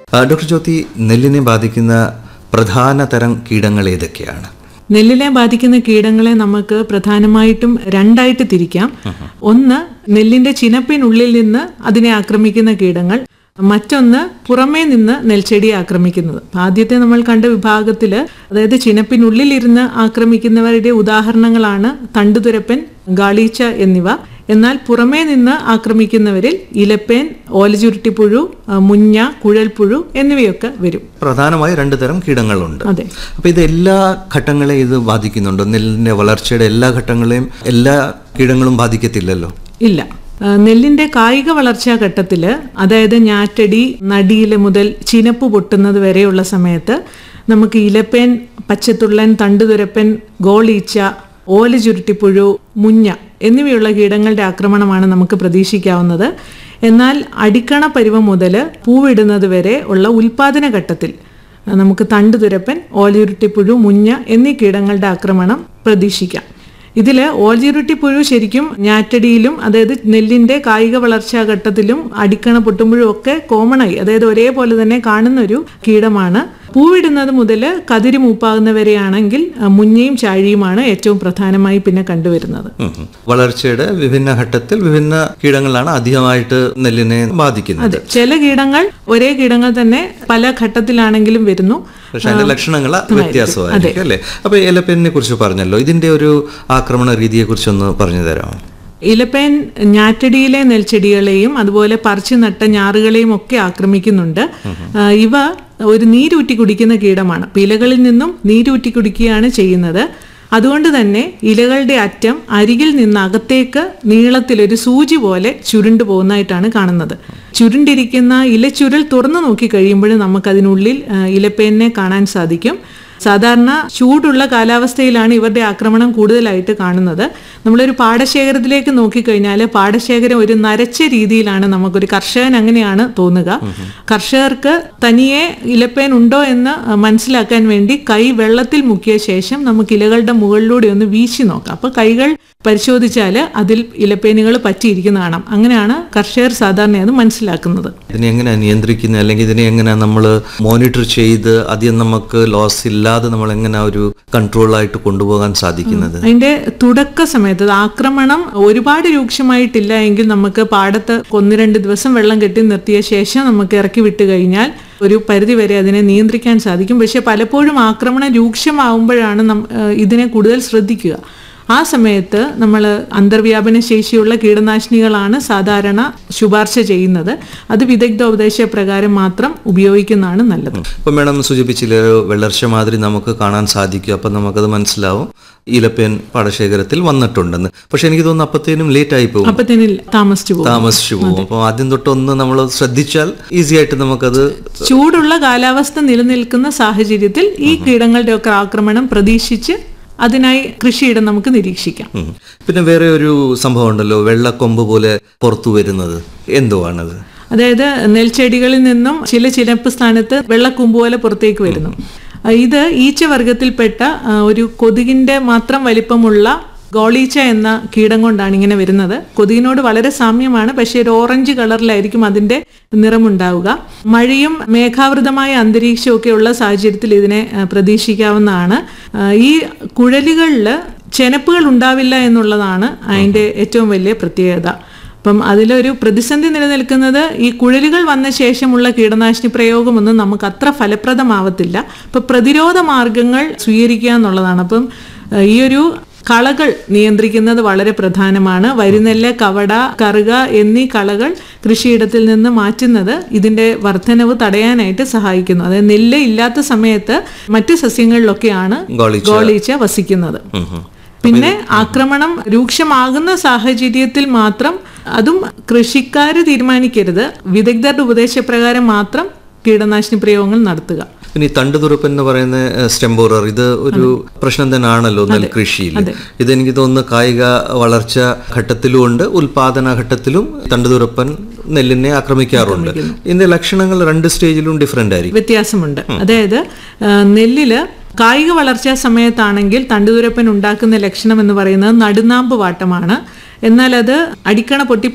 ആ, ഡോക്ടർ ജ്യോതി നെല്ലിനെ ബാധിക്കുന്ന പ്രധാന തരം കീടങ്ങൾ ഏതൊക്കെയാണ് നെല്ലിനെ ബാധിക്കുന്ന കീടങ്ങളെ നമുക്ക് പ്രധാനമായിട്ടും രണ്ടായിട്ട് തിരിക്കാം ഒന്ന് നെല്ലിന്റെ ചിനപ്പിനുള്ളിൽ നിന്ന് അതിനെ ആക്രമിക്കുന്ന കീടങ്ങൾ മറ്റൊന്ന് പുറമേ നിന്ന് നെൽച്ചെടിയെ ആക്രമിക്കുന്നത് അപ്പൊ ആദ്യത്തെ നമ്മൾ കണ്ട വിഭാഗത്തില് അതായത് ചിനപ്പിനുള്ളിൽ ഇരുന്ന് ആക്രമിക്കുന്നവരുടെ ഉദാഹരണങ്ങളാണ് തണ്ടുതുരപ്പൻ ഗാളീച്ച എന്നിവ എന്നാൽ പുറമേ നിന്ന് ആക്രമിക്കുന്നവരിൽ ഇലപ്പേൻ ഓലചുരുട്ടിപ്പുഴു ആ, മുഞ്ഞ കുഴൽപ്പുഴു എന്നിവയൊക്കെ വരും പ്രധാനമായി രണ്ട് തരം കീടങ്ങളുണ്ട് അതെ അപ്പൊ ഇത് എല്ലാ ഘട്ടങ്ങളെയും ഇത് ബാധിക്കുന്നുണ്ടോ നെല്ലിന്റെ വളർച്ചയുടെ എല്ലാ ഘട്ടങ്ങളെയും എല്ലാ കീടങ്ങളും ബാധിക്കത്തില്ലല്ലോ ഇല്ല ആ, നെല്ലിന്റെ കായിക വളർച്ചാ ഘട്ടത്തില് അതായത് ഞാറ്റടി നടിയില് മുതൽ ചിനപ്പ് പൊട്ടുന്നത് വരെയുള്ള സമയത്ത് നമുക്ക് ഇലപ്പേൻ പച്ചത്തുള്ളൻ തണ്ടുതുരപ്പൻ ഗോളീച്ച ഓല ചുരുട്ടിപ്പുഴു മുഞ്ഞ എന്നിവയുള്ള കീടങ്ങളുടെ ആക്രമണമാണ് നമുക്ക് പ്രതീക്ഷിക്കാവുന്നത് എന്നാൽ അടിക്കണ പരുവം മുതൽ പൂവിടുന്നത് വരെ ഉള്ള ഉൽപാദന ഘട്ടത്തിൽ ആ, നമുക്ക് തണ്ടുതുരപ്പൻ ഓലയുരുട്ടിപ്പുഴു മുഞ്ഞ എന്നീ കീടങ്ങളുടെ ആക്രമണം പ്രതീക്ഷിക്കാം ഇതിൽ ഓൾജിറുട്ടി പുഴു ശരിക്കും ഞാറ്റടിയിലും അതായത് നെല്ലിന്റെ കായിക വളർച്ചാ ഘട്ടത്തിലും അടിക്കണ പൊട്ടുമ്പോഴും ഒക്കെ കോമൺ ആയി അതായത് ഒരേപോലെ തന്നെ കാണുന്ന ഒരു കീടമാണ് പൂവിടുന്നത് മുതൽ കതിരി മൂപ്പാകുന്നവരെയാണെങ്കിൽ ആ, മുഞ്ഞയും ചാഴിയുമാണ് ഏറ്റവും പ്രധാനമായി പിന്നെ കണ്ടുവരുന്നത് ഉം ഉം. വളർച്ചയുടെ വിഭിന്ന ഘട്ടത്തിൽ വിഭിന്ന കീടങ്ങളാണ് അധികമായിട്ട് നെല്ലിനെ ബാധിക്കുന്നത് അതെ ചില കീടങ്ങൾ ഒരേ കീടങ്ങൾ തന്നെ പല ഘട്ടത്തിലാണെങ്കിലും വരുന്നു പക്ഷെ അതിന്റെ ലക്ഷണങ്ങൾ വ്യത്യാസമായിരിക്കും അല്ലേ അപ്പൊ ഏലപ്പേനിനെ കുറിച്ച് പറഞ്ഞല്ലോ ഇതിന്റെ ഒരു ആക്രമണ രീതിയെ കുറിച്ചൊന്ന് പറഞ്ഞു തരാമോ ഇലപ്പേൻ ഞാറ്റടിയിലെ നെൽച്ചെടികളെയും അതുപോലെ പറിച്ചു നട്ട ഞാറുകളെയും ഒക്കെ ആക്രമിക്കുന്നുണ്ട് ആ, ഇവ ഒരു നീരൂറ്റി കുടിക്കുന്ന കീടമാണ് അപ്പൊ ഇലകളിൽ നിന്നും നീരൂറ്റി കുടിക്കുകയാണ് ചെയ്യുന്നത് അതുകൊണ്ട് തന്നെ ഇലകളുടെ അറ്റം അരികിൽ നിന്ന് അകത്തേക്ക് നീളത്തിൽ ഒരു സൂചി പോലെ ചുരുണ്ടു പോകുന്നതായിട്ടാണ് കാണുന്നത് ചുരുണ്ടിരിക്കുന്ന ഇലച്ചുരുൾ തുറന്നു നോക്കി കഴിയുമ്പോൾ നമുക്കതിനുള്ളിൽ ആ, ഇലപ്പേനിനെ കാണാൻ സാധിക്കും സാധാരണ ചൂടുള്ള കാലാവസ്ഥയിലാണ് ഇവരുടെ ആക്രമണം കൂടുതലായിട്ട് കാണുന്നത് നമ്മളൊരു പാടശേഖരത്തിലേക്ക് നോക്കിക്കഴിഞ്ഞാൽ പാടശേഖരം ഒരു നരച്ച രീതിയിലാണ് നമുക്കൊരു കർഷകൻ അങ്ങനെയാണ് തോന്നുക കർഷകർക്ക് തനിയെ ഇലപ്പേൻ ഉണ്ടോ എന്ന് മനസ്സിലാക്കാൻ വേണ്ടി കൈ വെള്ളത്തിൽ മുക്കിയ ശേഷം നമുക്ക് ഇലകളുടെ മുകളിലൂടെ ഒന്ന് വീശി നോക്കാം അപ്പോൾ കൈകൾ പരിശോധിച്ചാൽ അതിൽ ഇലപ്പേനുകൾ പറ്റിയിരിക്കുന്ന കാണാം അങ്ങനെയാണ് കർഷകർ സാധാരണ അത് മനസ്സിലാക്കുന്നത് ഇതിനെ എങ്ങനെ നിയന്ത്രിക്കുന്നത് അല്ലെങ്കിൽ ഇതിനെ എങ്ങനെ നമ്മൾ മോണിറ്റർ ചെയ്ത് അധികം നമുക്ക് ലോസ് ഇല്ലാതെ നമ്മൾ എങ്ങനെ ഒരു കൺട്രോളായിട്ട് കൊണ്ടുപോകാൻ സാധിക്കുന്നത് അതിന്റെ തുടക്ക സമയത്ത് അത് ആക്രമണം ഒരുപാട് രൂക്ഷമായിട്ടില്ല എങ്കിൽ നമുക്ക് പാടത്ത് ഒന്ന് രണ്ട് ദിവസം വെള്ളം കെട്ടി നിർത്തിയ ശേഷം നമുക്ക് ഇറക്കി വിട്ട് കഴിഞ്ഞാൽ ഒരു പരിധി വരെ അതിനെ നിയന്ത്രിക്കാൻ സാധിക്കും പക്ഷെ പലപ്പോഴും ആക്രമണം രൂക്ഷമാവുമ്പോഴാണ് നം- ഏഹ് ഇതിനെ കൂടുതൽ ശ്രദ്ധിക്കുക ആ സമയത്ത് നമ്മൾ അന്തർവ്യാപന ശേഷിയുള്ള കീടനാശിനികളാണ് സാധാരണ ശുപാർശ ചെയ്യുന്നത് അത് വിദഗ്ധോപദേശ പ്രകാരം മാത്രം ഉപയോഗിക്കുന്നതാണ് നല്ലത് ഇപ്പം മേഡം സൂചിപ്പിച്ചില്ല ഒരു വെള്ളർച്ച മാതിരി നമുക്ക് കാണാൻ സാധിക്കും അപ്പം നമുക്കത് മനസ്സിലാവും ഇലപ്പേൻ പാടശേഖരത്തിൽ വന്നിട്ടുണ്ടെന്ന് പക്ഷെ എനിക്ക് തോന്നുന്നു അപ്പത്തേനും ലേറ്റ് ആയി പോകും അപ്പത്തിന് താമസിച്ചു പോകും താമസിച്ചു പോകും അപ്പോൾ ആദ്യം തൊട്ടൊന്ന് നമ്മൾ ശ്രദ്ധിച്ചാൽ ഈസി ആയിട്ട് നമുക്കത് ചൂടുള്ള കാലാവസ്ഥ നിലനിൽക്കുന്ന സാഹചര്യത്തിൽ ഈ കീടങ്ങളുടെ ഒക്കെ ആക്രമണം പ്രതീക്ഷിച്ച് അതിനായി കൃഷിയിടം നമുക്ക് നിരീക്ഷിക്കാം ഉം. പിന്നെ വേറെ ഒരു സംഭവം ഉണ്ടല്ലോ വെള്ളക്കൊമ്പ് പോലെ പുറത്തു വരുന്നത് എന്തുവാണത് അതായത് നെൽച്ചെടികളിൽ നിന്നും ചില ചിലപ്പ് സ്ഥാനത്ത് വെള്ളക്കൂമ്പ് പോലെ പുറത്തേക്ക് വരുന്നു ആ, ഇത് ഈച്ച വർഗത്തിൽപ്പെട്ട ആ, ഒരു കൊതുകിന്റെ മാത്രം വലിപ്പമുള്ള ഗോളീച്ച എന്ന കീടം കൊണ്ടാണ് ഇങ്ങനെ വരുന്നത് കൊതുകിനോട് വളരെ സാമ്യമാണ് പക്ഷേ ഒരു ഓറഞ്ച് കളറിലായിരിക്കും അതിന്റെ നിറമുണ്ടാവുക മഴയും മേഘാവൃതമായ അന്തരീക്ഷവും ഒക്കെ ഉള്ള സാഹചര്യത്തിൽ ഇതിനെ ആ, പ്രതീക്ഷിക്കാവുന്നതാണ് ആ, ഈ കുഴലുകളിൽ ചെനപ്പുകൾ ഉണ്ടാവില്ല എന്നുള്ളതാണ് അതിന്റെ ഏറ്റവും വലിയ പ്രത്യേകത അപ്പം അതിലൊരു പ്രതിസന്ധി നിലനിൽക്കുന്നത് ഈ കുഴലുകൾ വന്ന ശേഷമുള്ള കീടനാശിനി പ്രയോഗമൊന്നും നമുക്ക് അത്ര ഫലപ്രദമാവത്തില്ല അപ്പം പ്രതിരോധ മാർഗങ്ങൾ സ്വീകരിക്കുക എന്നുള്ളതാണ് അപ്പം ഏഹ്, ഈ ഒരു കളകൾ നിയന്ത്രിക്കുന്നത് വളരെ പ്രധാനമാണ് വരിനെല്ല് കവട കറുക എന്നീ കളകൾ കൃഷിയിടത്തിൽ നിന്ന് മാറ്റുന്നത് ഇതിന്റെ വർധനവ് തടയാനായിട്ട് സഹായിക്കുന്നു അതായത് നെല്ല് ഇല്ലാത്ത സമയത്ത് മറ്റ് സസ്യങ്ങളിലൊക്കെയാണ് ഗോളിച്ച. ഗോളീച്ച വസിക്കുന്നത് ഉം ഉം. പിന്നെ ആക്രമണം രൂക്ഷമാകുന്ന സാഹചര്യത്തിൽ മാത്രം അതും കൃഷിക്കാർ തീരുമാനിക്കരുത് വിദഗ്ധരുടെ ഉപദേശപ്രകാരം മാത്രം കീടനാശിനി പ്രയോഗങ്ങൾ നടത്തുക പിന്നെ ഈ തണ്ടുതുറപ്പൻ എന്ന് പറയുന്ന സ്റ്റെമ്പോറർ ഇത് ഒരു പ്രശ്നം തന്നെയാണല്ലോ നെൽകൃഷിയിൽ ഇതെനിക്ക് തോന്നുന്നു കായിക വളർച്ച ഘട്ടത്തിലും ഉണ്ട് ഉൽപാദന ഘട്ടത്തിലും തണ്ടുതുറപ്പൻ നെല്ലിനെ ആക്രമിക്കാറുണ്ട് ഇതിന്റെ ലക്ഷണങ്ങൾ രണ്ട് സ്റ്റേജിലും ഡിഫറെന്റ് ആയിരിക്കും വ്യത്യാസമുണ്ട് അതായത് ആ, നെല്ലില് കായിക വളർച്ചാ സമയത്താണെങ്കിൽ തണ്ടുതുരപ്പൻ ഉണ്ടാക്കുന്ന ലക്ഷണം എന്ന് പറയുന്നത് നടുനാമ്പ് വാട്ടമാണ് എന്നാൽ അത് അടിക്കണ പൊട്ടി